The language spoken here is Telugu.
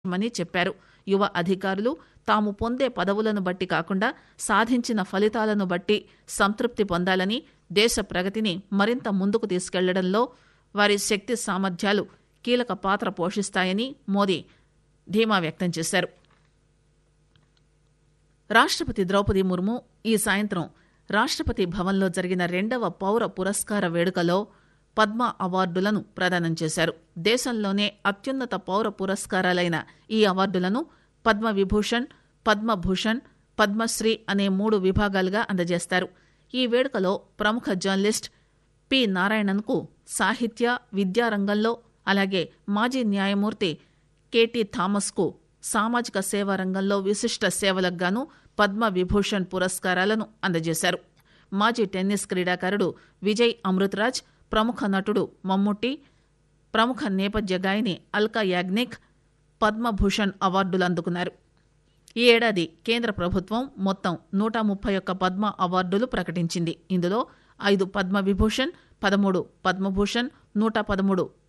మని చెప్పారు యువ అధికారులు తాము పొందే పదవులను బట్టి కాకుండా సాధించిన ఫలితాలను బట్టి సంతృప్తి పొందాలని దేశ ప్రగతిని మరింత ముందుకు తీసుకెళ్లడంలో వారి శక్తి సామర్థ్యాలు కీలక పాత్ర పోషిస్తాయని మోదీ ధీమా వ్యక్తం చేశారు రాష్టపతి ద్రౌపది ముర్ము ఈ సాయంత్రం రాష్టపతి భవన్లో జరిగిన రెండవ పౌర పురస్కార వేడుకలో పద్మ అవార్డులను ప్రదానం చేశారు దేశంలోనే అత్యున్నత పౌర పురస్కారాలైన ఈ అవార్డులను పద్మ విభూషణ్ పద్మభూషణ్ పద్మశ్రీ అనే మూడు విభాగాలుగా అందజేస్తారు ఈ వేడుకలో ప్రముఖ జర్నలిస్ట్ పి నారాయణన్కు సాహిత్య విద్యారంగంలో అలాగే మాజీ న్యాయమూర్తి కెటి థామస్కు సామాజిక సేవా రంగంలో విశిష్ట సేవలకు గాను పద్మ విభూషణ్ పురస్కారాలను అందజేశారు మాజీ టెన్నిస్ క్రీడాకారుడు విజయ్ అమృతరాజ్ ప్రముఖ నటుడు మమ్ముట్టి ప్రముఖ నేపథ్య గాయని అల్కా యాగ్నిక్ పద్మభూషణ్ అవార్డులు అందుకున్నారు ఈ ఏడాది కేంద్ర ప్రభుత్వం మొత్తం నూట ముప్పై ఒక్క పద్మ అవార్డులు ప్రకటించింది ఇందులో ఐదు పద్మ విభూషణ్ పదమూడు పద్మభూషణ్ నూట పదమూడు